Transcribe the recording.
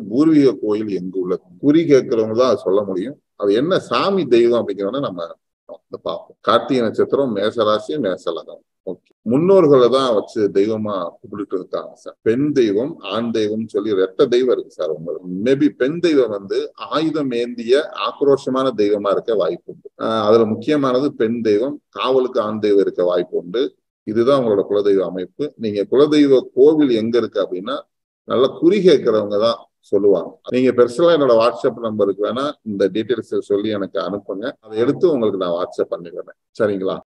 பூர்வீக கோயில் எங்கு உள்ளது குறி கேட்கிறவங்க தான் சொல்ல முடியும் அது என்ன சாமி தெய்வம் அப்படிங்கிறத நம்ம பார்ப்போம் கார்த்திகை நட்சத்திரம் மேசராசி மேசலகம் ஓகே முன்னோர்களை தான் வச்சு தெய்வமா கும்பிட்டு இருக்காங்க சார் பெண் தெய்வம் ஆண் தெய்வம் சொல்லி ரெட்ட தெய்வம் இருக்கு சார் உங்களுக்கு மேபி பெண் தெய்வம் வந்து ஆயுதம் ஏந்திய ஆக்ரோஷமான தெய்வமா இருக்க வாய்ப்பு உண்டு அதுல முக்கியமானது பெண் தெய்வம் காவலுக்கு ஆண் தெய்வம் இருக்க வாய்ப்பு உண்டு இதுதான் உங்களோட குலதெய்வ அமைப்பு நீங்க குலதெய்வ கோவில் எங்க இருக்கு அப்படின்னா நல்ல குறி கேட்கறவங்க தான் சொல்லுவாங்க நீங்க பெருசா என்னோட வாட்ஸ்அப் நம்பருக்கு வேணா இந்த டீட்டெயில்ஸ் சொல்லி எனக்கு அனுப்புங்க அதை எடுத்து உங்களுக்கு நான் வாட்ஸ்அப் பண்ணிடுறேன் சரிங்களா